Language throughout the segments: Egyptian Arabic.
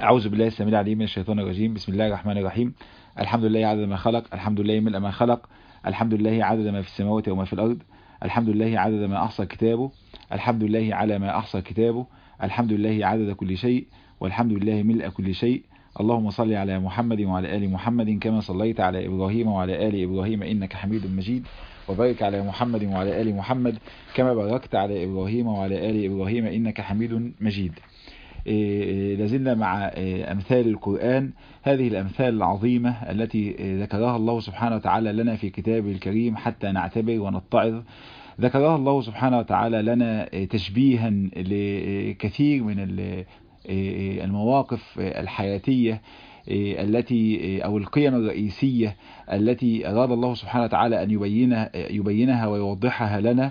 أعوذ بالله السميع العليم من الشيطان الرجيم بسم الله الرحمن الرحيم الحمد لله عدد ما خلق الحمد لله ملء ما خلق الحمد لله عدد ما في السماوات وما في الأرض الحمد لله عدد ما أحصى كتابه الحمد لله على ما أحصى كتابه الحمد لله عدد كل شيء والحمد لله ملء كل شيء اللهم صل على محمد وعلى آل محمد كما صليت على إبراهيم وعلى آل إبراهيم إنك حميد مجيد وبارك على محمد وعلى آل محمد كما باركت على إبراهيم وعلى آل إبراهيم إنك حميد مجيد لازلنا مع أمثال القرآن هذه الأمثال العظيمة التي ذكرها الله سبحانه وتعالى لنا في كتابه الكريم حتى نعتبر ونتعظ ذكرها الله سبحانه وتعالى لنا تشبيها لكثير من المواقف الحياتية التي أو القيم الرئيسية التي أراد الله سبحانه وتعالى أن يبينها, يبينها ويوضحها لنا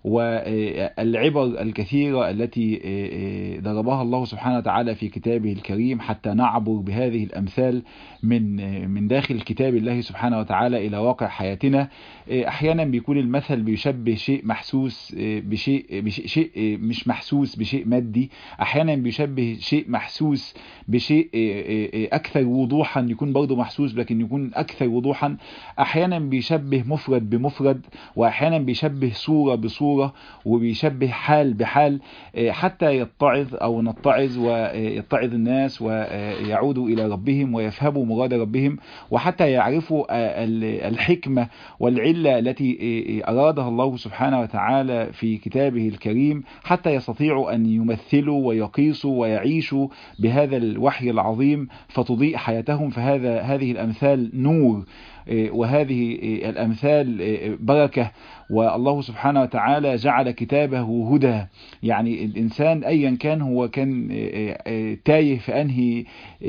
والعبر الكثيرة التي ضربها الله سبحانه وتعالى في كتابه الكريم حتى نعبر بهذه الأمثال من من داخل كتاب الله سبحانه وتعالى إلى واقع حياتنا أحيانا بيكون المثل بيشبه شيء محسوس بشيء, بشيء شيء مش محسوس بشيء مادي أحيانا بيشبه شيء محسوس بشيء أكثر وضوحا يكون برضه محسوس لكن يكون أكثر وضوحا أحيانا بيشبه مفرد بمفرد وأحيانا بيشبه صورة بصورة صورة وبيشبه حال بحال حتى يتعظ أو نتعظ ويتعظ الناس ويعودوا إلى ربهم ويفهموا مراد ربهم وحتى يعرفوا الحكمة والعلة التي أرادها الله سبحانه وتعالى في كتابه الكريم حتى يستطيعوا أن يمثلوا ويقيسوا ويعيشوا بهذا الوحي العظيم فتضيء حياتهم فهذا هذه الأمثال نور وهذه الأمثال بركة والله سبحانه وتعالى جعل كتابه هدى يعني الإنسان أيا كان هو كان تايه في أنهي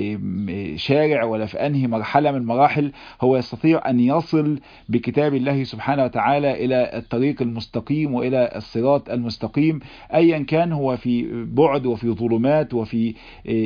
شارع ولا في أنهي مرحلة من المراحل هو يستطيع أن يصل بكتاب الله سبحانه وتعالى إلى الطريق المستقيم وإلى الصراط المستقيم أيا كان هو في بعد وفي ظلمات وفي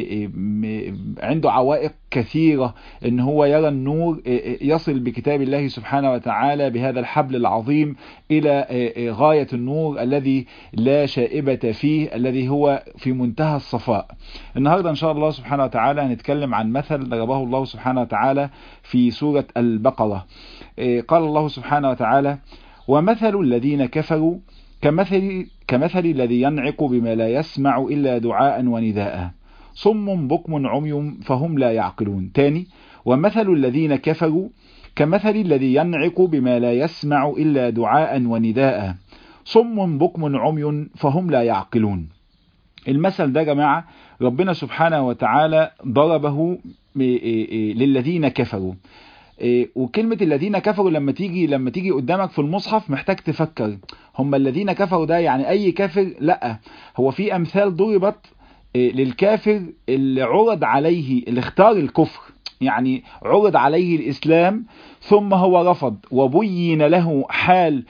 عنده عوائق كثيرة ان هو يرى النور يصل بكتاب الله سبحانه وتعالى بهذا الحبل العظيم الى غاية النور الذي لا شائبة فيه الذي هو في منتهى الصفاء النهاردة ان شاء الله سبحانه وتعالى هنتكلم عن مثل ضربه الله سبحانه وتعالى في سورة البقرة قال الله سبحانه وتعالى ومثل الذين كفروا كمثل, كمثل الذي ينعق بما لا يسمع إلا دعاء ونداء صم بكم عمي فهم لا يعقلون تاني ومثل الذين كفروا كمثل الذي ينعق بما لا يسمع إلا دعاء ونداء صم بكم عمي فهم لا يعقلون المثل ده جماعة ربنا سبحانه وتعالى ضربه للذين كفروا وكلمة الذين كفروا لما تيجي لما تيجي قدامك في المصحف محتاج تفكر هم الذين كفروا ده يعني أي كافر لا هو في أمثال ضربت للكافر اللي عرض عليه اللي اختار الكفر يعني عرض عليه الإسلام ثم هو رفض وبين له حال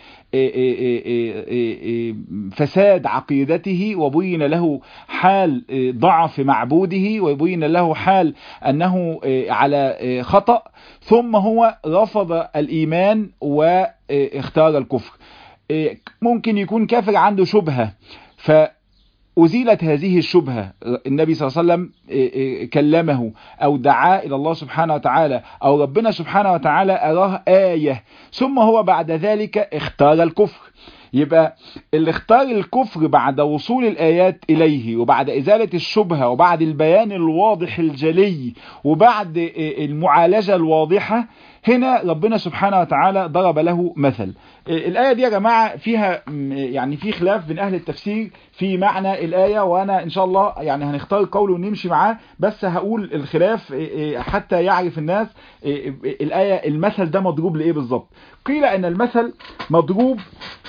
فساد عقيدته وبين له حال ضعف معبوده وبين له حال أنه على خطأ ثم هو رفض الإيمان واختار الكفر ممكن يكون كافر عنده شبهة ف أزيلت هذه الشبهة النبي صلى الله عليه وسلم كلمه أو دعا إلى الله سبحانه وتعالى أو ربنا سبحانه وتعالى أراه آية ثم هو بعد ذلك اختار الكفر يبقى اللي اختار الكفر بعد وصول الآيات إليه وبعد إزالة الشبهة وبعد البيان الواضح الجلي وبعد المعالجة الواضحة هنا ربنا سبحانه وتعالى ضرب له مثل الآية دي يا جماعة فيها يعني في خلاف بين أهل التفسير في معنى الآية وأنا إن شاء الله يعني هنختار قوله ونمشي معاه بس هقول الخلاف حتى يعرف الناس الآية المثل ده مضروب لإيه بالظبط قيل أن المثل مضروب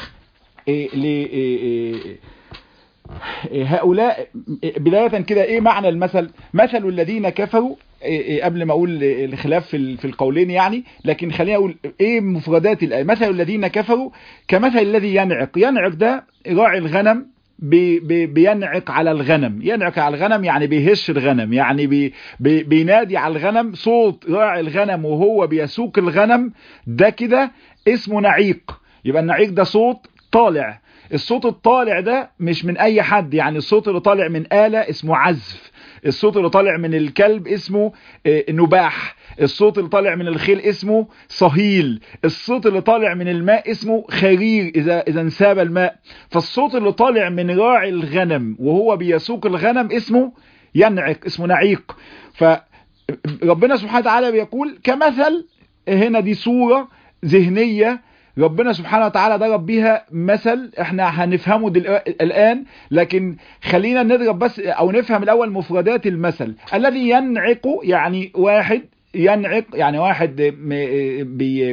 ل هؤلاء بداية كده ايه معنى المثل مثل الذين كفروا قبل ما اقول الخلاف في في القولين يعني لكن خليني اقول ايه مفردات الايه مثل الذين كفروا كمثل الذي ينعق ينعق ده راعي الغنم بي بي بينعق على الغنم ينعق على الغنم يعني بيهش الغنم يعني بي بي بينادي على الغنم صوت راعي الغنم وهو بيسوق الغنم ده كده اسمه نعيق يبقى النعيق ده صوت طالع الصوت الطالع ده مش من اي حد يعني الصوت اللي طالع من آلة اسمه عزف الصوت اللي طالع من الكلب اسمه نباح الصوت اللي طالع من الخيل اسمه صهيل الصوت اللي طالع من الماء اسمه خرير اذا اذا انساب الماء فالصوت اللي طالع من راعي الغنم وهو بيسوق الغنم اسمه ينعق اسمه نعيق فربنا سبحانه وتعالى بيقول كمثل هنا دي صورة ذهنية ربنا سبحانه وتعالى ضرب بيها مثل احنا هنفهمه الان لكن خلينا نضرب بس او نفهم الاول مفردات المثل الذي ينعق يعني واحد ينعق يعني واحد بي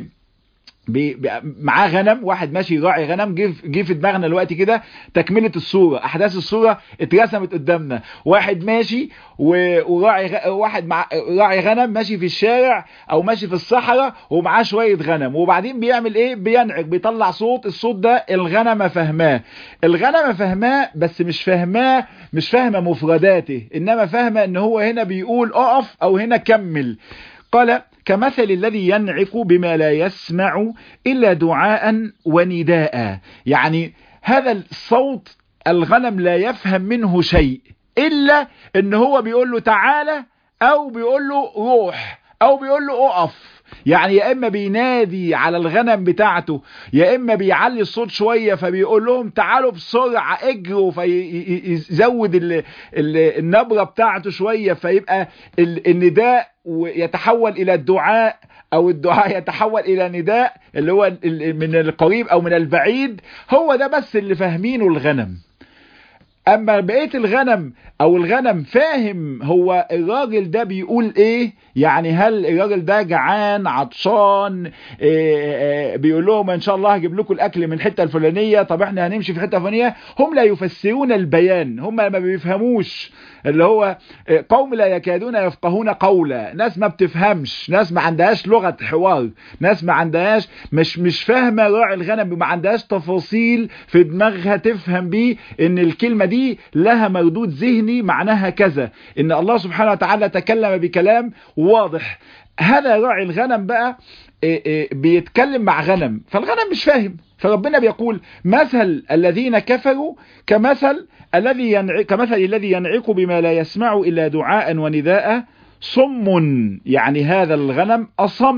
بي معاه غنم واحد ماشي راعي غنم جه جه في دماغنا دلوقتي كده تكمله الصوره احداث الصوره اترسمت قدامنا واحد ماشي وراعي واحد مع راعي غنم ماشي في الشارع او ماشي في الصحراء ومعاه شويه غنم وبعدين بيعمل ايه بينعق بيطلع صوت الصوت ده الغنمه فاهماه الغنمه فاهماه بس مش فاهماه مش فاهمه مفرداته انما فاهمه ان هو هنا بيقول اقف او هنا كمل قال كمثل الذي ينعق بما لا يسمع إلا دعاء ونداء يعني هذا الصوت الغنم لا يفهم منه شيء إلا إن هو بيقول له تعالى أو بيقول له روح أو بيقول له أقف يعني يا اما بينادي على الغنم بتاعته يا اما بيعلي الصوت شويه فبيقول لهم تعالوا بسرعه اجروا فيزود ال ال النبره بتاعته شويه فيبقى النداء يتحول الى الدعاء او الدعاء يتحول الى نداء اللي هو من القريب او من البعيد هو ده بس اللي فاهمينه الغنم اما بقيه الغنم او الغنم فاهم هو الراجل ده بيقول ايه يعني هل الراجل ده جعان عطشان إيه إيه بيقول لهم ان شاء الله هجيب لكم الاكل من الحته الفلانيه طب احنا هنمشي في الحته الفلانيه هم لا يفسرون البيان هم ما بيفهموش اللي هو قوم لا يكادون يفقهون قولا ناس ما بتفهمش ناس ما عندهاش لغه حوار ناس ما عندهاش مش مش فاهمه راعي الغنم ما عندهاش تفاصيل في دماغها تفهم بيه ان الكلمه دي لها مردود ذهني معناها كذا ان الله سبحانه وتعالى تكلم بكلام واضح هذا راعي الغنم بقى بيتكلم مع غنم فالغنم مش فاهم فربنا بيقول مثل الذين كفروا كمثل الذي ينعق كمثل الذي ينعق بما لا يسمع إلا دعاء ونداء صم يعني هذا الغنم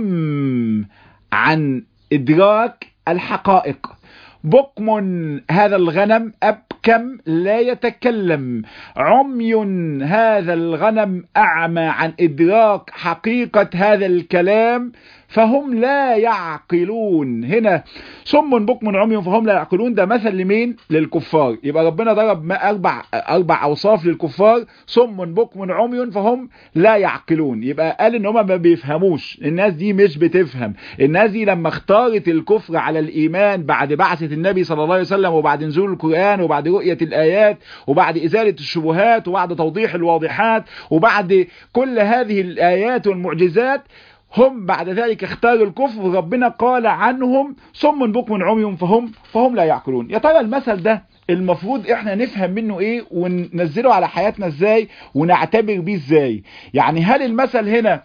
أصم عن إدراك الحقائق بكم هذا الغنم أبكم لا يتكلم عمي هذا الغنم أعمى عن إدراك حقيقة هذا الكلام فهم لا يعقلون هنا صم بكم عمي فهم لا يعقلون ده مثل لمين للكفار يبقى ربنا ضرب أربع, أربع أوصاف للكفار صم بكم عمي فهم لا يعقلون يبقى قال ان هم ما بيفهموش الناس دي مش بتفهم الناس دي لما اختارت الكفر على الإيمان بعد بعثة النبي صلى الله عليه وسلم وبعد نزول القرآن وبعد رؤية الآيات وبعد إزالة الشبهات وبعد توضيح الواضحات وبعد كل هذه الآيات والمعجزات هم بعد ذلك اختاروا الكفر ربنا قال عنهم صم بكم عمي فهم فهم لا يعقلون يا ترى المثل ده المفروض احنا نفهم منه ايه وننزله على حياتنا ازاي ونعتبر بيه ازاي يعني هل المثل هنا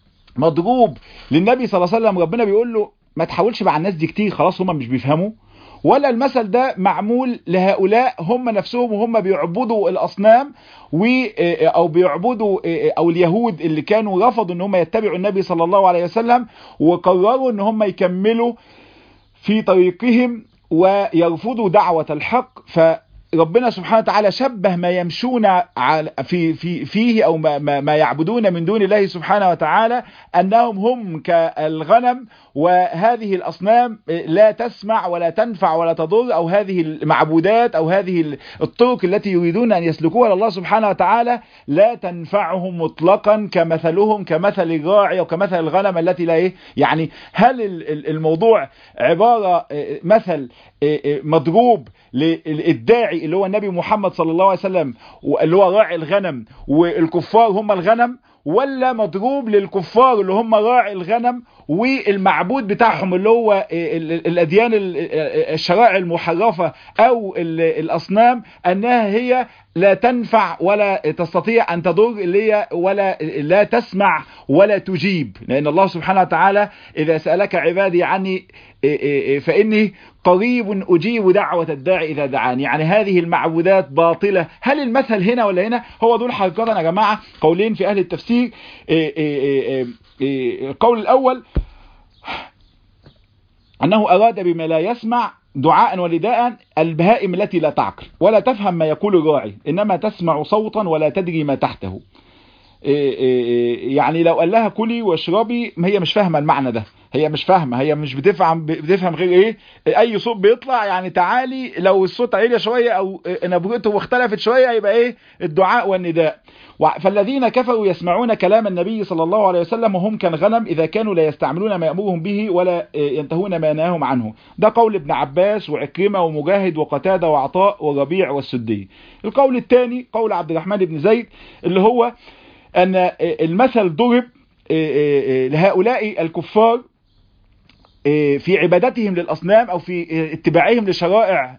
مضروب للنبي صلى الله عليه وسلم ربنا بيقول له ما تحاولش مع الناس دي كتير خلاص هم مش بيفهموا ولا المثل ده معمول لهؤلاء هم نفسهم وهم بيعبدوا الأصنام و أو بيعبدوا أو اليهود اللي كانوا رفضوا ان هم يتبعوا النبي صلى الله عليه وسلم وقرروا ان هم يكملوا في طريقهم ويرفضوا دعوة الحق ف ربنا سبحانه وتعالى شبه ما يمشون في في فيه او ما, ما يعبدون من دون الله سبحانه وتعالى انهم هم كالغنم وهذه الاصنام لا تسمع ولا تنفع ولا تضر او هذه المعبودات او هذه الطرق التي يريدون ان يسلكوها لله سبحانه وتعالى لا تنفعهم مطلقا كمثلهم كمثل الراعي او كمثل الغنم التي لا ايه يعني هل الموضوع عبارة مثل مضروب للداعي اللي هو النبي محمد صلى الله عليه وسلم اللي هو راعي الغنم والكفار هم الغنم ولا مضروب للكفار اللي هم راعي الغنم والمعبود بتاعهم اللي هو الاديان الشرائع المحرفه او الاصنام انها هي لا تنفع ولا تستطيع ان تضر اللي هي ولا لا تسمع ولا تجيب لان الله سبحانه وتعالى اذا سالك عبادي عني فاني قريب اجيب دعوه الداعي اذا دعاني يعني هذه المعبودات باطله هل المثل هنا ولا هنا هو دول حقيقه يا جماعه قولين في اهل التفسير القول الاول أنه أراد بما لا يسمع دعاء ونداء البهائم التي لا تعقل ولا تفهم ما يقول الراعي إنما تسمع صوتا ولا تدري ما تحته يعني لو قال لها كلي واشربي هي مش فاهمه المعنى ده هي مش فاهمه هي مش بتفهم بتفهم غير ايه اي صوت بيطلع يعني تعالي لو الصوت عالي شويه او نبرته واختلفت شويه يبقى ايه الدعاء والنداء فالذين كفروا يسمعون كلام النبي صلى الله عليه وسلم وهم كالغنم إذا كانوا لا يستعملون ما يأمرهم به ولا ينتهون ما ينهاهم عنه ده قول ابن عباس وعكرمة ومجاهد وقتادة وعطاء وربيع والسدي القول الثاني قول عبد الرحمن بن زيد اللي هو أن المثل ضرب لهؤلاء الكفار في عبادتهم للأصنام أو في اتباعهم لشرائع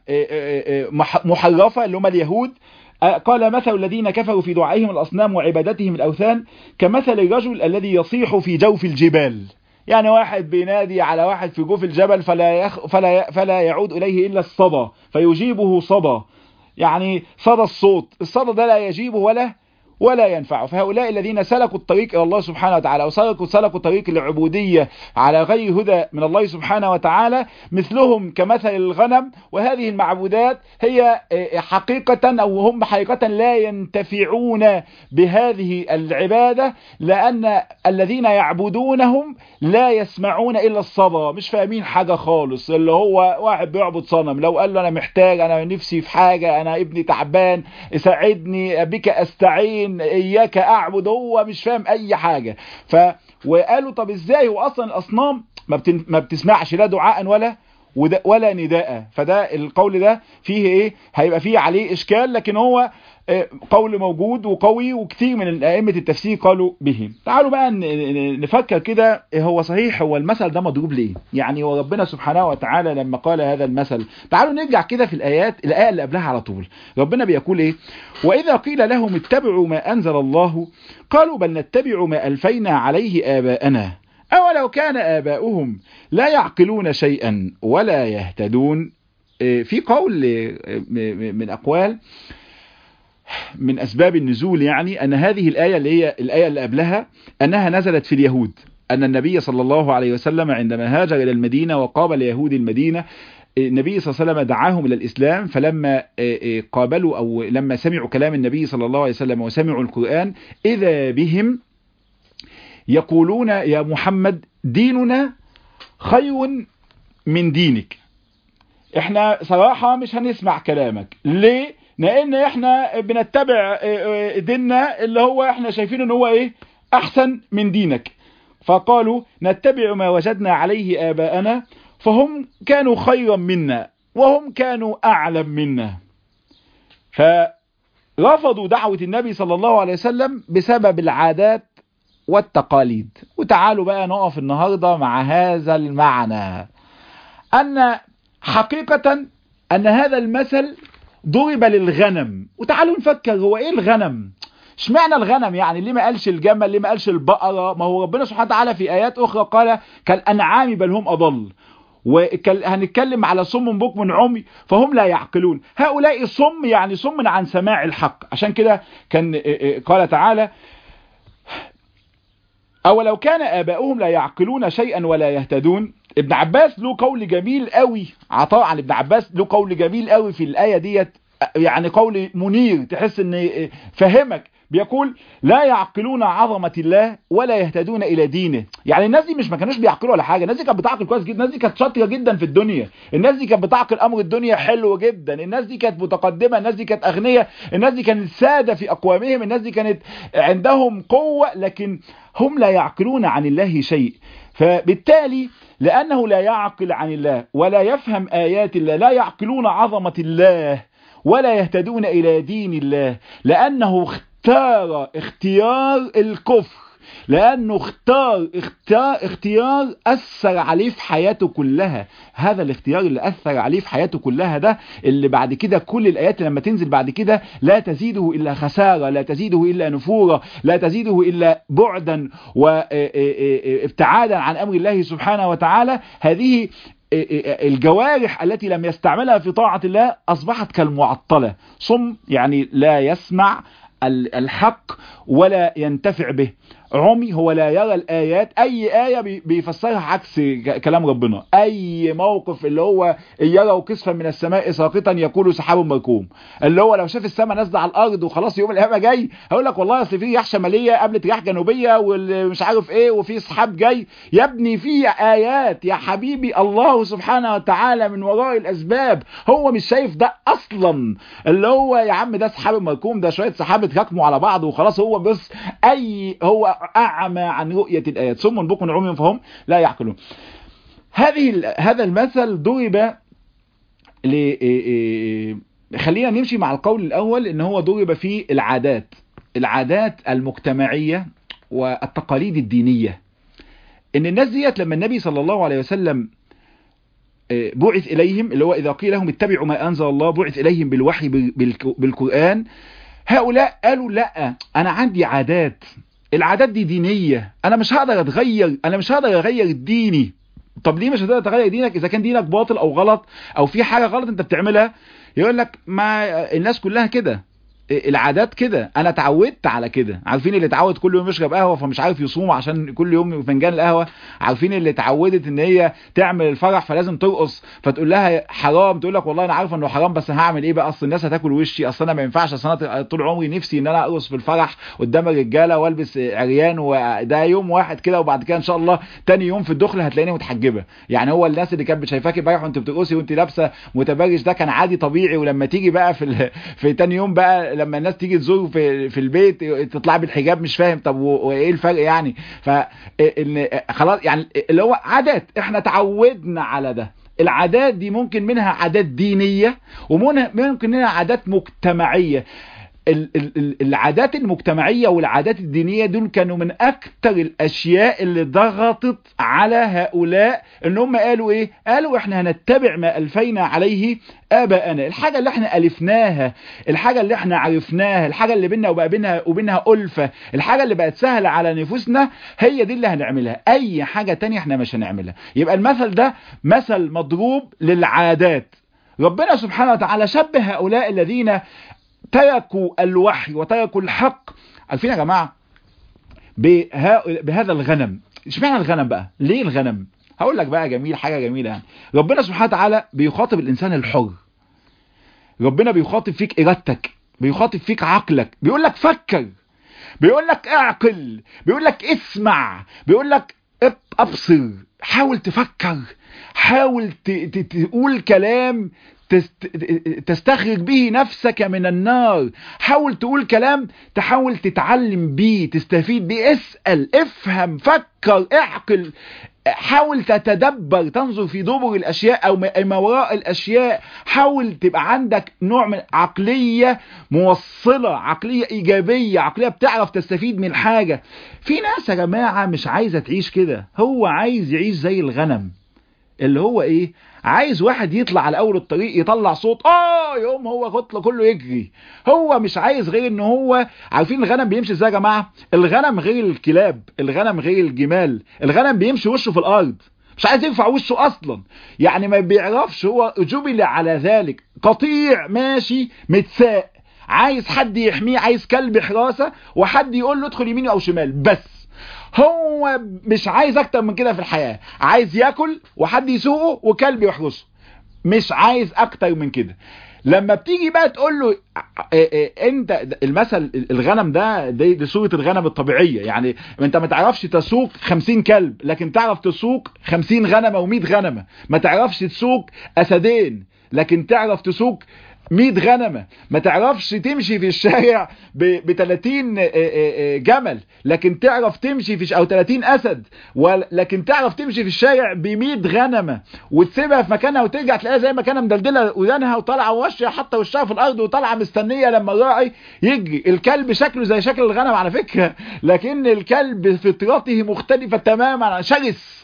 محرفة اللي هم اليهود قال مثل الذين كفروا في دعائهم الأصنام وعبادتهم الأوثان كمثل الرجل الذي يصيح في جوف الجبال يعني واحد بينادي على واحد في جوف الجبل فلا, يخ فلا, فلا يعود إليه إلا الصدى فيجيبه صدى يعني صدى الصوت الصدى ده لا يجيبه ولا ولا ينفعه فهؤلاء الذين سلكوا الطريق إلى الله سبحانه وتعالى وسلكوا سلكوا طريق العبودية على غير هدى من الله سبحانه وتعالى مثلهم كمثل الغنم وهذه المعبودات هي حقيقة أو هم حقيقة لا ينتفعون بهذه العبادة لأن الذين يعبدونهم لا يسمعون إلا الصدى مش فاهمين حاجة خالص اللي هو واحد بيعبد صنم لو قال له أنا محتاج أنا نفسي في حاجة أنا ابني تعبان ساعدني بك أستعين اياك اعبد هو مش فاهم اي حاجة ف وقالوا طب ازاي هو اصلا الاصنام ما, بتن... ما بتسمعش لا دعاء ولا ولا نداء فده القول ده فيه ايه هيبقى فيه عليه اشكال لكن هو قول موجود وقوي وكثير من ائمه التفسير قالوا به تعالوا بقى نفكر كده هو صحيح هو المثل ده مضروب ليه يعني وربنا سبحانه وتعالى لما قال هذا المثل تعالوا نرجع كده في الايات الايه اللي قبلها على طول ربنا بيقول ايه واذا قيل لهم اتبعوا ما انزل الله قالوا بل نتبع ما الفينا عليه اباءنا أولو كان آباؤهم لا يعقلون شيئا ولا يهتدون في قول من أقوال من أسباب النزول يعني أن هذه الآية اللي هي الآية اللي قبلها أنها نزلت في اليهود أن النبي صلى الله عليه وسلم عندما هاجر إلى المدينة وقابل يهود المدينة النبي صلى الله عليه وسلم دعاهم إلى الإسلام فلما قابلوا أو لما سمعوا كلام النبي صلى الله عليه وسلم وسمعوا القرآن إذا بهم يقولون يا محمد ديننا خير من دينك احنا صراحة مش هنسمع كلامك ليه لان احنا بنتبع ديننا اللي هو احنا شايفين ان هو ايه احسن من دينك فقالوا نتبع ما وجدنا عليه آباءنا فهم كانوا خيرا منا وهم كانوا أعلم منا فرفضوا دعوة النبي صلى الله عليه وسلم بسبب العادات والتقاليد وتعالوا بقى نقف النهاردة مع هذا المعنى أن حقيقة أن هذا المثل ضرب للغنم وتعالوا نفكر هو إيه الغنم اشمعنى الغنم يعني ليه ما قالش الجمل ليه ما قالش البقرة ما هو ربنا سبحانه وتعالى في آيات أخرى قال كالأنعام بل هم أضل وهنتكلم على صم بكم عمي فهم لا يعقلون هؤلاء صم يعني صم عن سماع الحق عشان كده كان قال تعالى أولو كان آباؤهم لا يعقلون شيئا ولا يهتدون ابن عباس له قول جميل قوي عطاء عن ابن عباس له قول جميل قوي في الآية ديت يعني قول منير تحس ان فهمك بيقول لا يعقلون عظمة الله ولا يهتدون إلى دينه يعني الناس دي مش ما كانوش بيعقلوا ولا حاجة الناس دي كانت بتعقل كويس جدا الناس دي كانت شاطرة جدا في الدنيا الناس دي كانت بتعقل أمر الدنيا حلو جدا الناس دي كانت متقدمة الناس دي كانت أغنية الناس دي كانت سادة في أقوامهم الناس دي كانت عندهم قوة لكن هم لا يعقلون عن الله شيء فبالتالي لأنه لا يعقل عن الله ولا يفهم آيات الله لا يعقلون عظمة الله ولا يهتدون إلى دين الله لأنه اختار اختيار الكفر لانه اختار اختار اختيار اثر عليه في حياته كلها هذا الاختيار اللي اثر عليه في حياته كلها ده اللي بعد كده كل الايات لما تنزل بعد كده لا تزيده الا خساره لا تزيده الا نفورا لا تزيده الا بعدا وابتعادا عن امر الله سبحانه وتعالى هذه الجوارح التي لم يستعملها في طاعة الله أصبحت كالمعطلة صم يعني لا يسمع الحق ولا ينتفع به عمي هو لا يرى الآيات أي آية بيفسرها عكس كلام ربنا أي موقف اللي هو يروا كسفا من السماء ساقطا يقول سحاب مركوم اللي هو لو شاف السماء نازله على الأرض وخلاص يوم القيامة جاي هقول لك والله أصل في رياح شمالية قبلت رياح جنوبية والمش عارف إيه وفي سحاب جاي يا ابني في آيات يا حبيبي الله سبحانه وتعالى من وراء الأسباب هو مش شايف ده أصلا اللي هو يا عم ده سحاب مركوم ده شوية سحاب اتراكموا على بعض وخلاص هو بس أي هو أعمى عن رؤية الآيات ثم بكم عمي فهم لا يعقلون هذه هذا المثل ضرب ل خلينا نمشي مع القول الأول إن هو ضرب في العادات العادات المجتمعية والتقاليد الدينية إن الناس ديت لما النبي صلى الله عليه وسلم بعث إليهم اللي هو إذا قيل لهم اتبعوا ما أنزل الله بعث إليهم بالوحي بالقرآن هؤلاء قالوا لا أنا عندي عادات العادات دي دينية انا مش هقدر اتغير انا مش هقدر اغير ديني طب ليه مش هتقدر تغير دينك اذا كان دينك باطل او غلط او في حاجة غلط انت بتعملها يقول لك ما الناس كلها كده العادات كده انا اتعودت على كده عارفين اللي اتعود كل يوم يشرب قهوه فمش عارف يصوم عشان كل يوم فنجان القهوه عارفين اللي اتعودت ان هي تعمل الفرح فلازم ترقص فتقول لها حرام تقول لك والله انا عارفه انه حرام بس هعمل ايه بقى اصل الناس هتاكل وشي اصل انا ما ينفعش اصل انا طول عمري نفسي ان انا ارقص في الفرح قدام الرجاله والبس عريان وده يوم واحد كده وبعد كده ان شاء الله تاني يوم في الدخله هتلاقيني متحجبه يعني هو الناس اللي كانت شايفاكي امبارح وانت بترقصي وانت لابسه متبرج ده كان عادي طبيعي ولما تيجي بقى في في تاني يوم بقى لما الناس تيجي تزور في في البيت تطلع بالحجاب مش فاهم طب وايه الفرق يعني ف خلاص يعني اللي هو عادات احنا تعودنا على ده العادات دي ممكن منها عادات دينية وممكن منها عادات مجتمعية العادات المجتمعية والعادات الدينية دول كانوا من اكتر الاشياء اللي ضغطت على هؤلاء ان هم قالوا ايه قالوا احنا هنتبع ما الفينا عليه اباءنا الحاجة اللي احنا الفناها الحاجة اللي احنا عرفناها الحاجة اللي بينا وبقى بينها وبينها ألفة الحاجة اللي بقت سهلة على نفوسنا هي دي اللي هنعملها اي حاجة تانية احنا مش هنعملها يبقى المثل ده مثل مضروب للعادات ربنا سبحانه وتعالى شبه هؤلاء الذين تركوا الوحي وتركوا الحق عارفين يا جماعة بهذا الغنم اشمعنى الغنم بقى ليه الغنم هقول لك بقى جميل حاجة جميلة يعني ربنا سبحانه وتعالى بيخاطب الإنسان الحر ربنا بيخاطب فيك إرادتك بيخاطب فيك عقلك بيقول لك فكر بيقول لك اعقل بيقول لك اسمع بيقول لك ابصر حاول تفكر حاول تقول كلام تستخرج به نفسك من النار حاول تقول كلام تحاول تتعلم بيه تستفيد بيه اسأل افهم فكر اعقل حاول تتدبر تنظر في دبر الاشياء او ما وراء الاشياء حاول تبقى عندك نوع من عقلية موصلة عقلية ايجابية عقلية بتعرف تستفيد من حاجة في ناس يا جماعة مش عايزة تعيش كده هو عايز يعيش زي الغنم اللي هو ايه عايز واحد يطلع على اول الطريق يطلع صوت اه يوم هو خطله كله يجري هو مش عايز غير ان هو عارفين الغنم بيمشي ازاي يا جماعه الغنم غير الكلاب الغنم غير الجمال الغنم بيمشي وشه في الارض مش عايز يرفع وشه اصلا يعني ما بيعرفش هو جبل على ذلك قطيع ماشي متساق عايز حد يحميه عايز كلب حراسه وحد يقول له ادخل يمين او شمال بس هو مش عايز اكتر من كده في الحياة عايز ياكل وحد يسوقه وكلب يحرسه مش عايز اكتر من كده لما بتيجي بقى تقول له انت المثل الغنم ده دي, دي صورة الغنم الطبيعية يعني انت ما تعرفش تسوق 50 كلب لكن تعرف تسوق 50 غنمة و100 غنمة ما تعرفش تسوق اسدين لكن تعرف تسوق 100 غنمة ما تعرفش تمشي في الشارع ب 30 جمل لكن تعرف تمشي في او 30 اسد لكن تعرف تمشي في الشارع ب 100 غنمة وتسيبها في مكانها وترجع تلاقيها زي ما كانت مدلدله ودانها وطالعه وشها حتى وشها في الارض وطالعه مستنيه لما الراعي يجري الكلب شكله زي شكل الغنم على فكره لكن الكلب فطرته مختلفه تماما شرس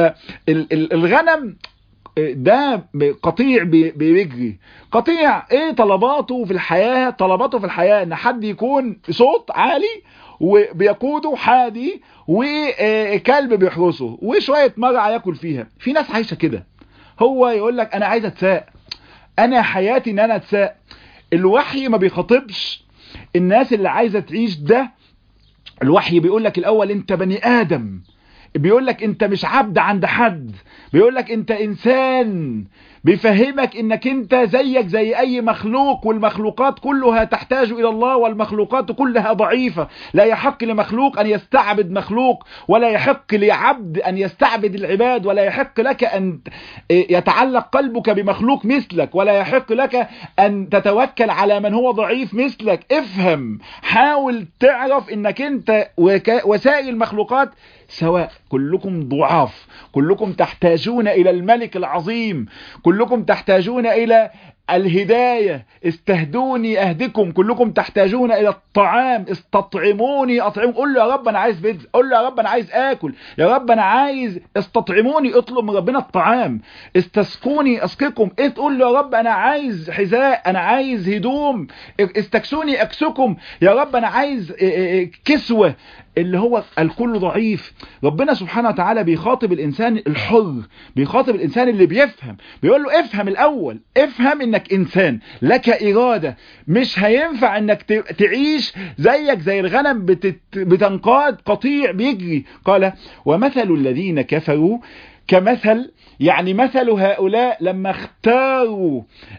فالغنم ده قطيع بيجري قطيع ايه طلباته في الحياة طلباته في الحياة ان حد يكون صوت عالي وبيقوده حادي وكلب بيحرسه وشوية مرعى ياكل فيها في ناس عايشة كده هو يقول لك انا عايز اتساق انا حياتي ان انا اتساق الوحي ما بيخاطبش الناس اللي عايزة تعيش ده الوحي بيقول لك الاول انت بني ادم بيقول لك انت مش عبد عند حد بيقول لك انت انسان بيفهمك انك انت زيك زي اي مخلوق والمخلوقات كلها تحتاج الى الله والمخلوقات كلها ضعيفة لا يحق لمخلوق ان يستعبد مخلوق ولا يحق لعبد ان يستعبد العباد ولا يحق لك ان يتعلق قلبك بمخلوق مثلك ولا يحق لك ان تتوكل على من هو ضعيف مثلك افهم حاول تعرف انك انت وسائل المخلوقات سواء كلكم ضعاف كلكم تحتاجون إلى الملك العظيم كلكم تحتاجون إلى الهداية استهدوني أهدكم كلكم تحتاجون إلى الطعام استطعموني أطعم قل له يا رب أنا عايز بيتزا قل له يا رب أنا عايز آكل يا رب أنا عايز استطعموني اطلب من ربنا الطعام استسقوني أسقكم إيه تقول له يا رب أنا عايز حذاء أنا عايز هدوم استكسوني أكسكم يا رب أنا عايز كسوة اللي هو الكل ضعيف ربنا سبحانه وتعالى بيخاطب الإنسان الحر بيخاطب الإنسان اللي بيفهم بيقول له افهم الأول افهم إنك إنسان لك إرادة مش هينفع إنك تعيش زيك زي الغنم بتت... بتنقاد قطيع بيجري قال ومثل الذين كفروا كمثل يعني مثل هؤلاء لما اختاروا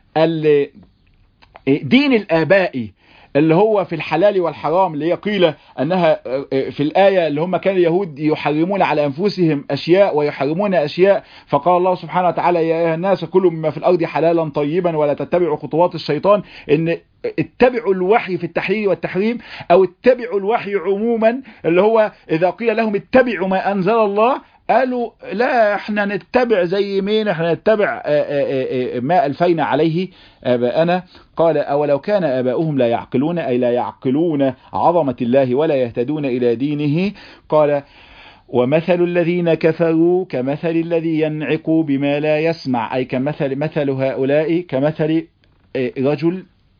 دين الآباء اللي هو في الحلال والحرام اللي هي قيل أنها في الآية اللي هم كان اليهود يحرمون على أنفسهم أشياء ويحرمون أشياء فقال الله سبحانه وتعالى يا أيها الناس كلوا مما في الأرض حلالا طيبا ولا تتبعوا خطوات الشيطان إن اتبعوا الوحي في التحرير والتحريم أو اتبعوا الوحي عموما اللي هو إذا قيل لهم اتبعوا ما أنزل الله قالوا لا احنا نتبع زي مين احنا نتبع ما ألفينا عليه آباءنا قال أولو كان آباؤهم لا يعقلون أي لا يعقلون عظمة الله ولا يهتدون إلى دينه قال ومثل الذين كفروا كمثل الذي ينعق بما لا يسمع أي كمثل مثل هؤلاء كمثل رجل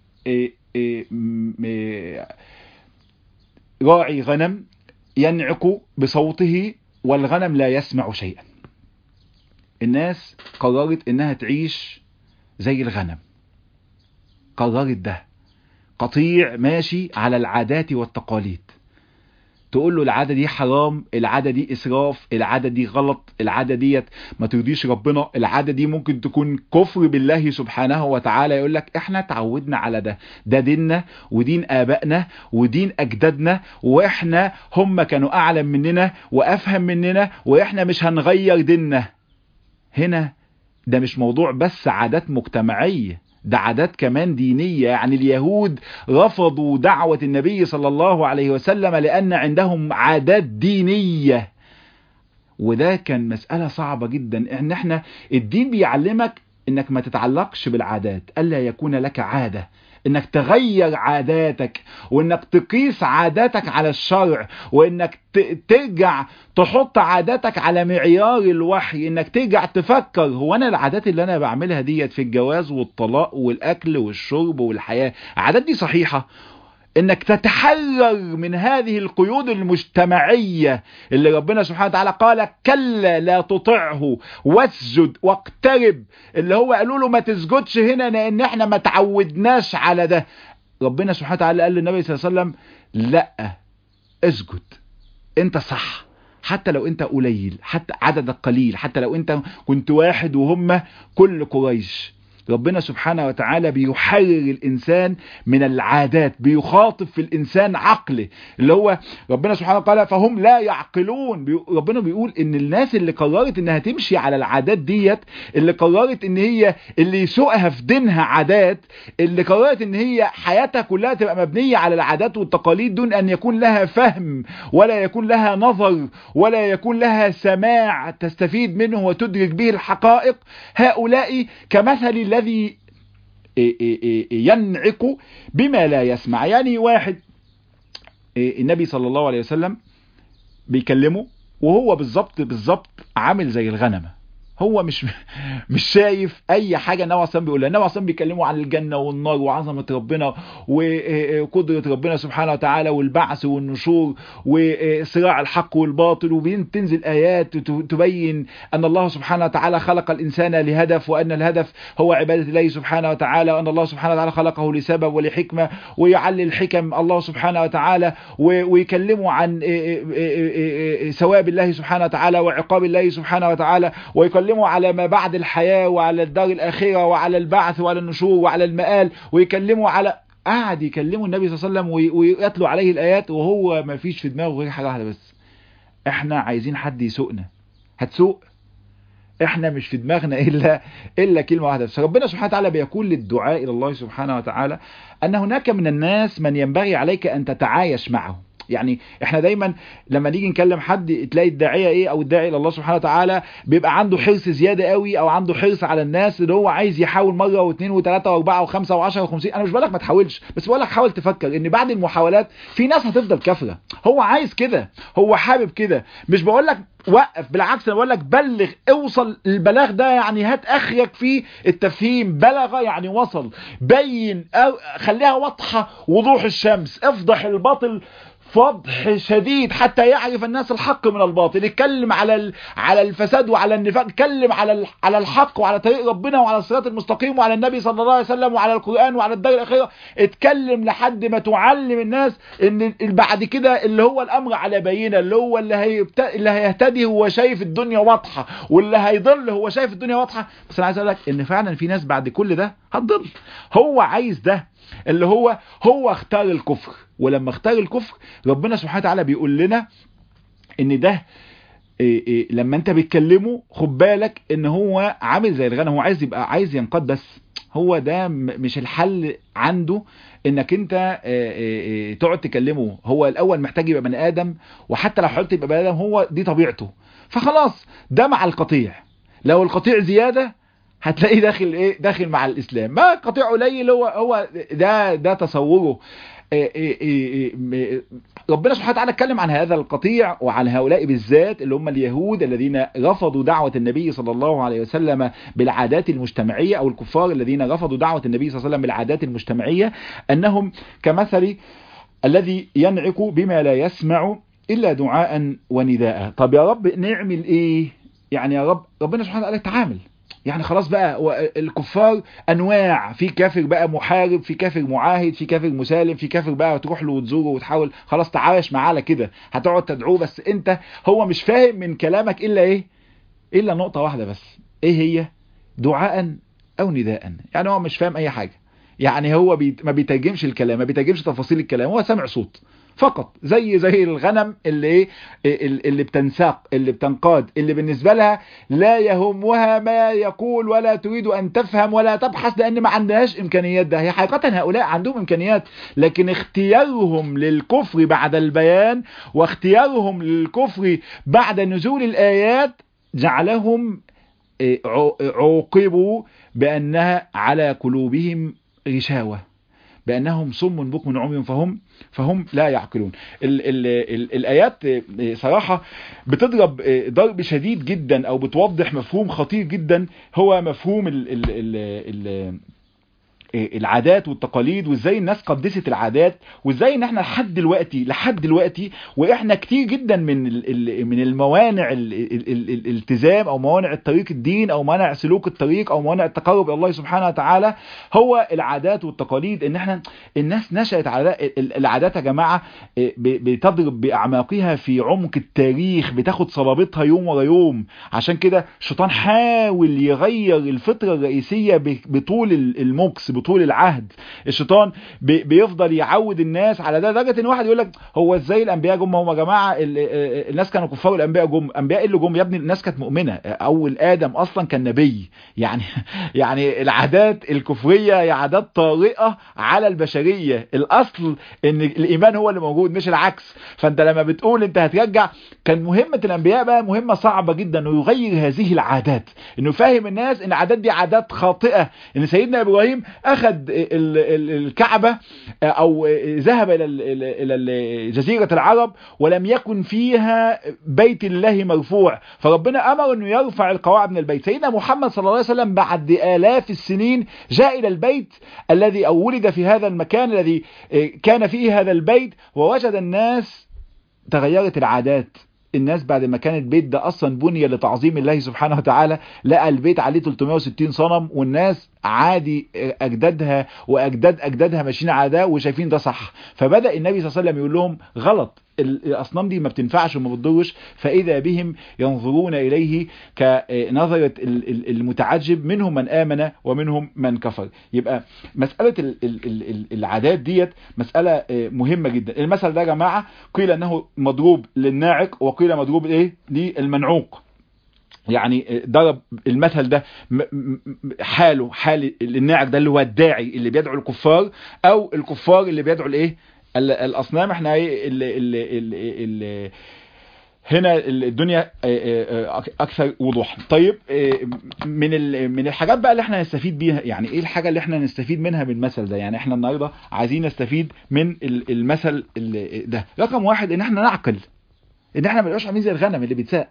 راعي غنم ينعق بصوته والغنم لا يسمع شيئا الناس قررت انها تعيش زي الغنم قررت ده قطيع ماشي على العادات والتقاليد تقول له العادة دي حرام العادة دي إسراف العادة دي غلط العادة ديت ما ترضيش ربنا العادة دي ممكن تكون كفر بالله سبحانه وتعالى يقول لك احنا تعودنا على ده ده ديننا ودين آبائنا ودين أجدادنا واحنا هم كانوا أعلم مننا وأفهم مننا واحنا مش هنغير ديننا هنا ده مش موضوع بس عادات مجتمعيه ده عادات كمان دينية يعني اليهود رفضوا دعوة النبي صلى الله عليه وسلم لأن عندهم عادات دينية وده كان مسألة صعبة جدا ان احنا الدين بيعلمك انك ما تتعلقش بالعادات ألا يكون لك عادة انك تغير عاداتك وانك تقيس عاداتك على الشرع وانك ترجع تحط عاداتك على معيار الوحي انك ترجع تفكر هو انا العادات اللي انا بعملها ديت في الجواز والطلاق والاكل والشرب والحياة عادات دي صحيحة انك تتحرر من هذه القيود المجتمعية اللي ربنا سبحانه وتعالى قال كلا لا تطعه واسجد واقترب اللي هو قالوا له ما تسجدش هنا لان احنا ما تعودناش على ده ربنا سبحانه وتعالى قال للنبي صلى الله عليه وسلم لا اسجد انت صح حتى لو انت قليل حتى عددك قليل حتى لو انت كنت واحد وهم كل قريش ربنا سبحانه وتعالى بيحرر الإنسان من العادات بيخاطب في الإنسان عقله اللي هو ربنا سبحانه وتعالى فهم لا يعقلون بي ربنا بيقول إن الناس اللي قررت إنها تمشي على العادات ديت اللي قررت إن هي اللي يسوقها في دينها عادات اللي قررت إن هي حياتها كلها تبقى مبنية على العادات والتقاليد دون أن يكون لها فهم ولا يكون لها نظر ولا يكون لها سماع تستفيد منه وتدرك به الحقائق هؤلاء كمثل الذي ينعق بما لا يسمع يعني واحد النبي صلى الله عليه وسلم بيكلمه وهو بالظبط بالظبط عامل زي الغنمه هو مش مش شايف اي حاجه النبي عليه بيقولها النبي عليه بيكلموا عن الجنه والنار وعظمه ربنا وقدره ربنا سبحانه وتعالى والبعث والنشور وصراع الحق والباطل وبتنزل ايات تبين ان الله سبحانه وتعالى خلق الانسان لهدف وان الهدف هو عباده الله سبحانه وتعالى وان الله سبحانه وتعالى خلقه لسبب ولحكمه ويعلل حكم الله سبحانه وتعالى ويكلموا عن ثواب الله سبحانه وتعالى وعقاب الله سبحانه وتعالى ويكلموا يتكلموا على ما بعد الحياة وعلى الدار الآخرة وعلى البعث وعلى النشور وعلى المآل ويكلموا على قاعد يكلموا النبي صلى الله عليه وسلم ويتلوا عليه الآيات وهو ما فيش في دماغه غير حاجة واحدة بس احنا عايزين حد يسوقنا هتسوق احنا مش في دماغنا الا الا كلمه واحده بس ربنا سبحانه وتعالى بيقول للدعاء الى الله سبحانه وتعالى ان هناك من الناس من ينبغي عليك ان تتعايش معه يعني احنا دايما لما نيجي نكلم حد تلاقي الداعيه ايه او الداعي الى الله سبحانه وتعالى بيبقى عنده حرص زياده قوي او عنده حرص على الناس اللي هو عايز يحاول مره واثنين وثلاثه واربعه وخمسه وعشره وخمسين انا مش بقول لك ما تحاولش بس بقول لك حاول تفكر ان بعد المحاولات في ناس هتفضل كافره هو عايز كده هو حابب كده مش بقول لك وقف بالعكس انا بقول لك بلغ اوصل البلاغ ده يعني هات اخرك في التفهيم بلغ يعني وصل بين أو خليها واضحه وضوح الشمس افضح الباطل فضح شديد حتى يعرف الناس الحق من الباطل يتكلم على على الفساد وعلى النفاق يتكلم على على الحق وعلى طريق ربنا وعلى الصراط المستقيم وعلى النبي صلى الله عليه وسلم وعلى القرآن وعلى الدار الأخيرة اتكلم لحد ما تعلم الناس ان بعد كده اللي هو الأمر على بينة اللي هو اللي هيبت... اللي هيهتدي هو شايف الدنيا واضحة واللي هيضل هو شايف الدنيا واضحة بس انا عايز اقول لك ان فعلا في ناس بعد كل ده هتضل هو عايز ده اللي هو هو اختار الكفر ولما اختار الكفر ربنا سبحانه وتعالى بيقول لنا ان ده إيه إيه لما انت بتكلمه خد بالك ان هو عامل زي الغنم هو عايز يبقى عايز ينقاد بس هو ده مش الحل عنده انك انت إيه تقعد تكلمه هو الاول محتاج يبقى بني ادم وحتى لو حاولت يبقى بني ادم هو دي طبيعته فخلاص ده مع القطيع لو القطيع زياده هتلاقيه داخل ايه داخل مع الاسلام ما قطيع قليل هو هو ده ده تصوره إيه إيه إيه ربنا سبحانه وتعالى اتكلم عن هذا القطيع وعن هؤلاء بالذات اللي هم اليهود الذين رفضوا دعوة النبي صلى الله عليه وسلم بالعادات المجتمعية او الكفار الذين رفضوا دعوة النبي صلى الله عليه وسلم بالعادات المجتمعية انهم كمثل الذي ينعق بما لا يسمع الا دعاء ونداء طب يا رب نعمل ايه يعني يا رب ربنا سبحانه وتعالى تعامل يعني خلاص بقى الكفار انواع في كافر بقى محارب في كافر معاهد في كافر مسالم في كافر بقى تروح له وتزوره وتحاول خلاص تعايش معاه على كده هتقعد تدعوه بس انت هو مش فاهم من كلامك الا ايه الا نقطة واحدة بس ايه هي دعاء او نداء يعني هو مش فاهم اي حاجة يعني هو بيت ما بيترجمش الكلام ما بيترجمش تفاصيل الكلام هو سامع صوت فقط زي زي الغنم اللي ايه اللي بتنساق اللي بتنقاد اللي بالنسبه لها لا يهمها ما يقول ولا تريد ان تفهم ولا تبحث لان ما عندهاش امكانيات ده هي حقيقه هؤلاء عندهم امكانيات لكن اختيارهم للكفر بعد البيان واختيارهم للكفر بعد نزول الايات جعلهم عوقبوا بانها على قلوبهم غشاوه بانهم صم بكم عمي فهم فهم لا يعقلون ال ال ال الايات صراحه بتضرب ضرب شديد جدا او بتوضح مفهوم خطير جدا هو مفهوم ال ال ال ال العادات والتقاليد وازاي الناس قدست العادات وازاي ان احنا لحد دلوقتي لحد دلوقتي واحنا كتير جدا من من الموانع الالتزام او موانع الطريق الدين او موانع سلوك الطريق او موانع التقرب الى الله سبحانه وتعالى هو العادات والتقاليد ان احنا الناس نشأت على العادات يا جماعه بتضرب باعماقها في عمق التاريخ بتاخد صلابتها يوم ورا يوم عشان كده الشيطان حاول يغير الفطره الرئيسيه بطول المكس بطول العهد الشيطان بيفضل يعود الناس على ده لدرجه ان واحد يقول لك هو ازاي الانبياء جم هم يا جماعه الناس كانوا كفار والانبياء جم انبياء اللي جم يا ابني النااس كانت مؤمنه اول ادم اصلا كان نبي يعني يعني العادات الكفريه هي عادات طارئه على البشريه الاصل ان الايمان هو اللي موجود مش العكس فانت لما بتقول انت هترجع كان مهمه الانبياء بقى مهمه صعبه جدا انه يغير هذه العادات انه يفهم الناس ان العادات دي عادات خاطئه ان سيدنا ابراهيم اخذ الكعبة او ذهب الى جزيرة العرب ولم يكن فيها بيت الله مرفوع فربنا امر انه يرفع القواعد من البيت سيدنا محمد صلى الله عليه وسلم بعد الاف السنين جاء الى البيت الذي او ولد في هذا المكان الذي كان فيه هذا البيت ووجد الناس تغيرت العادات الناس بعد ما كان البيت ده اصلا بني لتعظيم الله سبحانه وتعالى لقى البيت عليه 360 صنم والناس عادي اجدادها واجداد اجدادها ماشيين على ده وشايفين ده صح فبدا النبي صلى الله عليه وسلم يقول لهم غلط الاصنام دي ما بتنفعش وما بتضرش فاذا بهم ينظرون اليه كنظره المتعجب منهم من امن ومنهم من كفر يبقى مساله العادات ديت مساله مهمه جدا المثل ده يا جماعه قيل انه مضروب للناعق وقيل مضروب ايه للمنعوق يعني ضرب المثل ده حاله حال الناعق ده اللي هو الداعي اللي بيدعو الكفار او الكفار اللي بيدعو الايه الاصنام احنا ايه اللي اللي اللي اللي هنا الدنيا اكثر وضوحا طيب من من الحاجات بقى اللي احنا نستفيد بيها يعني ايه الحاجه اللي احنا نستفيد منها من المثل ده يعني احنا النهارده عايزين نستفيد من المثل ده رقم واحد ان احنا نعقل ان احنا ما نبقاش عاملين زي الغنم اللي بيتساق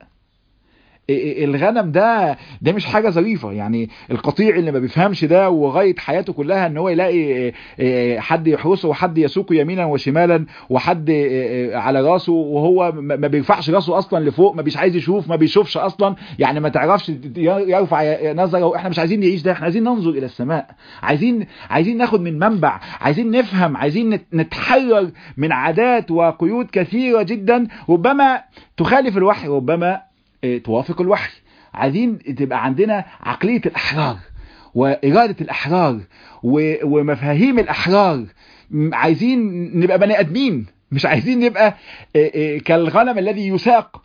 الغنم ده ده مش حاجه ظريفه يعني القطيع اللي ما بيفهمش ده وغايه حياته كلها ان هو يلاقي حد يحرسه وحد يسوقه يمينا وشمالا وحد على راسه وهو ما بيرفعش راسه اصلا لفوق ما بيش عايز يشوف ما بيشوفش اصلا يعني ما تعرفش يرفع نظره احنا مش عايزين نعيش ده احنا عايزين ننظر الى السماء عايزين عايزين ناخد من منبع عايزين نفهم عايزين نتحرر من عادات وقيود كثيره جدا ربما تخالف الوحي ربما توافق الوحي عايزين تبقى عندنا عقلية الأحرار وإرادة الأحرار ومفاهيم الأحرار عايزين نبقى بني آدمين مش عايزين نبقى كالغنم الذي يساق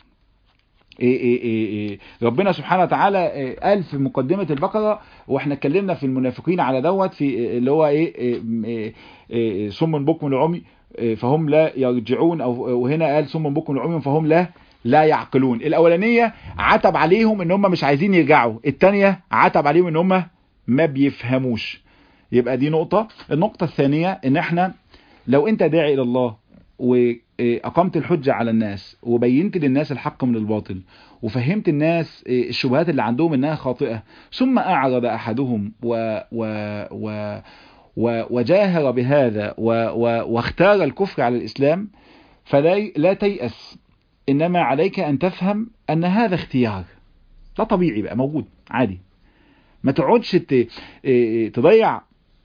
ربنا سبحانه وتعالى قال في مقدمة البقرة واحنا اتكلمنا في المنافقين على دوت في اللي هو ايه صم بكم العمي فهم لا يرجعون او وهنا قال صم بكم العمي فهم لا لا يعقلون الاولانيه عتب عليهم ان هم مش عايزين يرجعوا الثانيه عتب عليهم ان هم ما بيفهموش يبقى دي نقطه النقطه الثانيه ان احنا لو انت داعي الى الله واقمت الحجه على الناس وبينت للناس الحق من الباطل وفهمت الناس الشبهات اللي عندهم انها خاطئه ثم اعرض احدهم و, و, و وجاهر بهذا واختار الكفر على الاسلام فلا لا تيأس انما عليك ان تفهم ان هذا اختيار ده طبيعي بقى موجود عادي ما تقعدش تضيع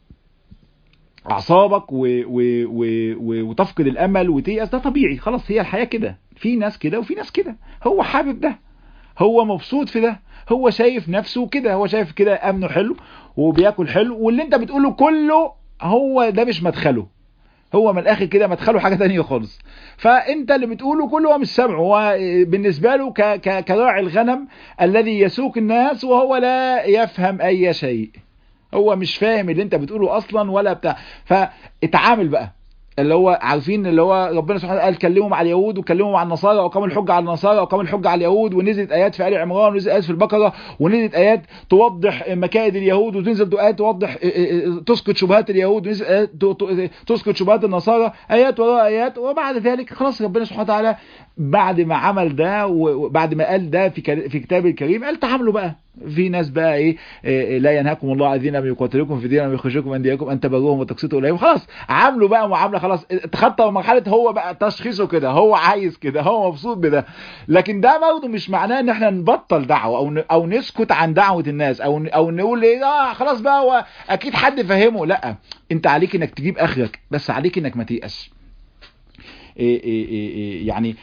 اعصابك و... و... و... و... وتفقد الامل وتيأس ده طبيعي خلاص هي الحياة كده في ناس كده وفي ناس كده هو حابب ده هو مبسوط في ده هو شايف نفسه كده هو شايف كده امنه حلو وبياكل حلو واللي انت بتقوله كله هو ده مش مدخله هو من الاخر كده مدخله حاجه تانية خالص فانت اللي بتقوله كله هو مش سامعه هو بالنسبه له ك ك كراعي الغنم الذي يسوق الناس وهو لا يفهم اي شيء هو مش فاهم اللي انت بتقوله اصلا ولا بتاع فاتعامل بقى اللي هو عارفين اللي هو ربنا سبحانه وتعالى كلمهم على اليهود وكلمهم على النصارى وقام الحجه على النصارى وقام الحجه على اليهود ونزلت ايات في ال عمران ونزلت ايات في البقره ونزلت ايات توضح مكائد اليهود وتنزل ايات توضح تسقط شبهات اليهود ونزلت ايات تسقط شبهات النصارى ايات وراء ايات وبعد ذلك خلاص ربنا سبحانه وتعالى بعد ما عمل ده وبعد ما قال ده في في كتابه الكريم قال تعاملوا بقى في ناس بقى ايه, إيه لا ينهاكم الله عن الذين لم يقاتلوكم في دينهم ويخرجوكم من دياركم ان تبروهم وتقسطوا اليهم خلاص عاملوا بقى معامله خلاص اتخطى مرحله هو بقى تشخيصه كده هو عايز كده هو مبسوط بده لكن ده برضه مش معناه ان احنا نبطل دعوه او او نسكت عن دعوه الناس او او نقول ايه اه خلاص بقى هو اكيد حد فاهمه لا انت عليك انك تجيب اخرك بس عليك انك ما تيأس إيه إيه إيه يعني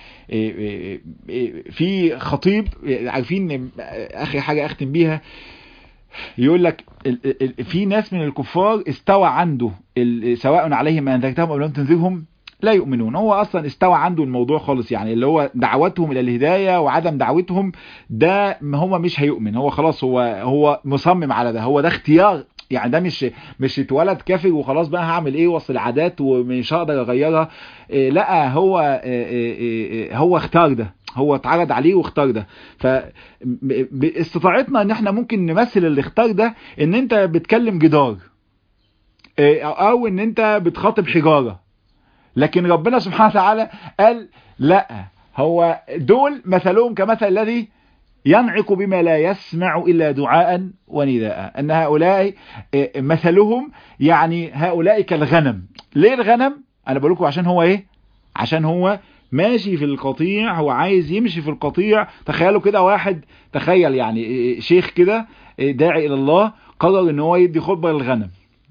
في خطيب عارفين اخر حاجة اختم بيها يقول لك في ناس من الكفار استوى عنده سواء عليهم ما انذرتهم او لم تنذرهم لا يؤمنون هو اصلا استوى عنده الموضوع خالص يعني اللي هو دعوتهم الى الهدايه وعدم دعوتهم ده هو مش هيؤمن هو خلاص هو هو مصمم على ده هو ده اختيار يعني ده مش مش اتولد كافر وخلاص بقى هعمل ايه وسط العادات ومش هقدر اغيرها إيه لا هو إيه إيه هو اختار ده هو اتعرض عليه واختار ده فاستطاعتنا ان احنا ممكن نمثل الاختار ده ان انت بتكلم جدار او ان انت بتخاطب حجاره لكن ربنا سبحانه وتعالى قال لا هو دول مثلهم كمثل الذي ينعق بما لا يسمع إلا دعاء ونداء أن هؤلاء مثلهم يعني هؤلاء كالغنم ليه الغنم أنا بقول لكم عشان هو إيه عشان هو ماشي في القطيع هو عايز يمشي في القطيع تخيلوا كده واحد تخيل يعني شيخ كده داعي إلى الله قرر ان هو يدي خطبة للغنم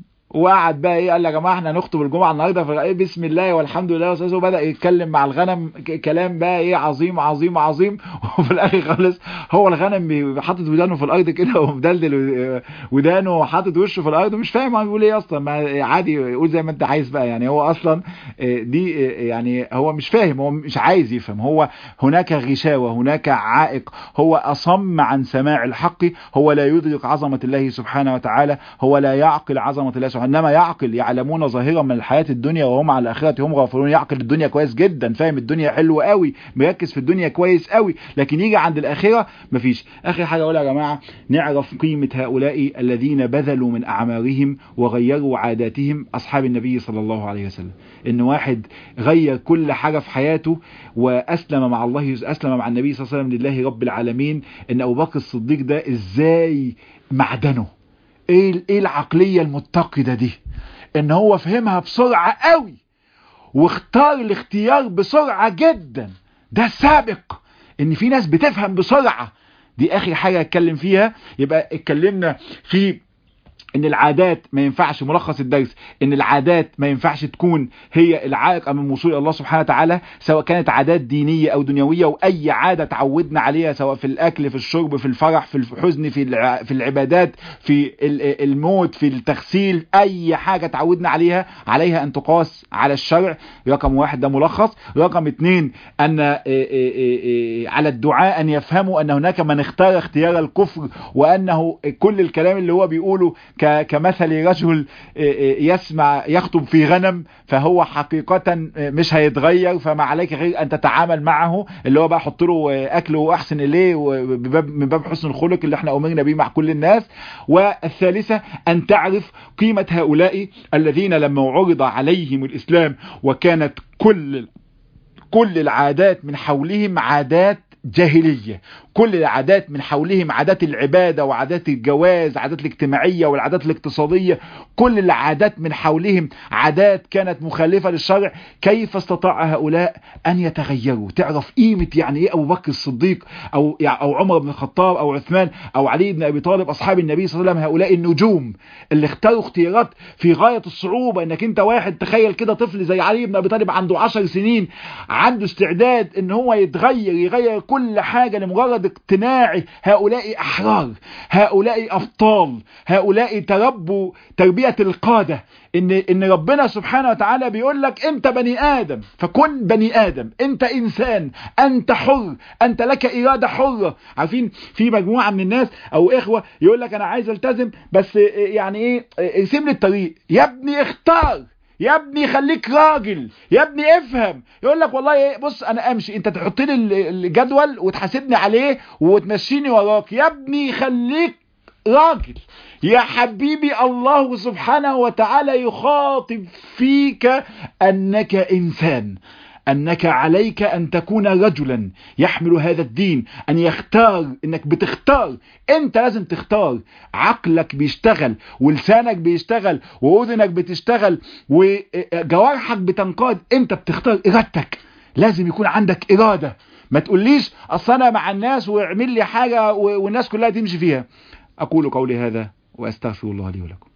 وقعد بقى ايه قال يا جماعه احنا هنخطب الجمعه النهارده في بسم الله والحمد لله والصلاه وبدا يتكلم مع الغنم كلام بقى ايه عظيم عظيم عظيم وفي الاخر خالص هو الغنم حاطط ودانه في الارض كده ومدلدل ودانه وحاطط وشه في الارض ومش فاهم هو بيقول ايه اصلا ما عادي يقول زي ما انت عايز بقى يعني هو اصلا دي يعني هو مش فاهم هو مش عايز يفهم هو هناك غشاوه هناك عائق هو اصم عن سماع الحق هو لا يدرك عظمه الله سبحانه وتعالى هو لا يعقل عظمه الله سبحانه انما يعقل يعلمون ظاهرا من الحياة الدنيا وهم على الاخرة هم غافلون يعقل الدنيا كويس جدا فاهم الدنيا حلوة قوي مركز في الدنيا كويس قوي لكن يجي عند الاخرة مفيش اخر حاجة اقولها يا جماعة نعرف قيمة هؤلاء الذين بذلوا من اعمارهم وغيروا عاداتهم اصحاب النبي صلى الله عليه وسلم ان واحد غير كل حاجة في حياته واسلم مع الله اسلم مع النبي صلى الله عليه وسلم لله رب العالمين ان ابو بكر الصديق ده ازاي معدنه ايه ايه العقلية المتقدة دي ان هو فهمها بسرعة قوي واختار الاختيار بسرعة جدا ده سابق ان في ناس بتفهم بسرعة دي اخر حاجة اتكلم فيها يبقى اتكلمنا في ان العادات ما ينفعش ملخص الدرس ان العادات ما ينفعش تكون هي العائق امام وصول الله سبحانه وتعالى سواء كانت عادات دينية او دنيوية واي عادة تعودنا عليها سواء في الاكل في الشرب في الفرح في الحزن في في العبادات في الموت في التغسيل اي حاجة تعودنا عليها عليها ان تقاس على الشرع رقم واحد ده ملخص رقم اتنين ان على الدعاء ان يفهموا ان هناك من اختار اختيار الكفر وانه كل الكلام اللي هو بيقوله كمثل رجل يسمع يخطب في غنم فهو حقيقة مش هيتغير فما عليك غير ان تتعامل معه اللي هو بقى حط له اكله واحسن اليه من باب حسن الخلق اللي احنا امرنا به مع كل الناس والثالثة ان تعرف قيمة هؤلاء الذين لما عرض عليهم الاسلام وكانت كل كل العادات من حولهم عادات جاهلية كل العادات من حولهم عادات العبادة وعادات الجواز عادات الاجتماعية والعادات الاقتصادية كل العادات من حولهم عادات كانت مخالفة للشرع كيف استطاع هؤلاء أن يتغيروا تعرف قيمة يعني إيه أبو بكر الصديق أو, أو عمر بن الخطاب أو عثمان أو علي بن أبي طالب أصحاب النبي صلى الله عليه وسلم هؤلاء النجوم اللي اختاروا اختيارات في غاية الصعوبة انك انت واحد تخيل كده طفل زي علي بن أبي طالب عنده عشر سنين عنده استعداد ان هو يتغير يغير كل حاجة لمجرد اقتناع هؤلاء أحرار هؤلاء أبطال هؤلاء تربوا تربية القادة ان ان ربنا سبحانه وتعالى بيقول لك انت بني ادم فكن بني ادم انت انسان انت حر انت لك اراده حره عارفين في مجموعه من الناس او اخوه يقول لك انا عايز التزم بس يعني ايه ارسم لي الطريق يا ابني اختار يا ابني خليك راجل يا ابني افهم يقول لك والله ايه بص انا امشي انت تحط لي الجدول وتحاسبني عليه وتمشيني وراك يا ابني خليك راجل يا حبيبي الله سبحانه وتعالى يخاطب فيك انك انسان أنك عليك أن تكون رجلا يحمل هذا الدين أن يختار أنك بتختار أنت لازم تختار عقلك بيشتغل ولسانك بيشتغل وأذنك بتشتغل وجوارحك بتنقاد أنت بتختار إرادتك لازم يكون عندك إرادة ما تقوليش أصل أنا مع الناس واعمل لي حاجة والناس كلها تمشي فيها أقول قولي هذا وأستغفر الله لي ولكم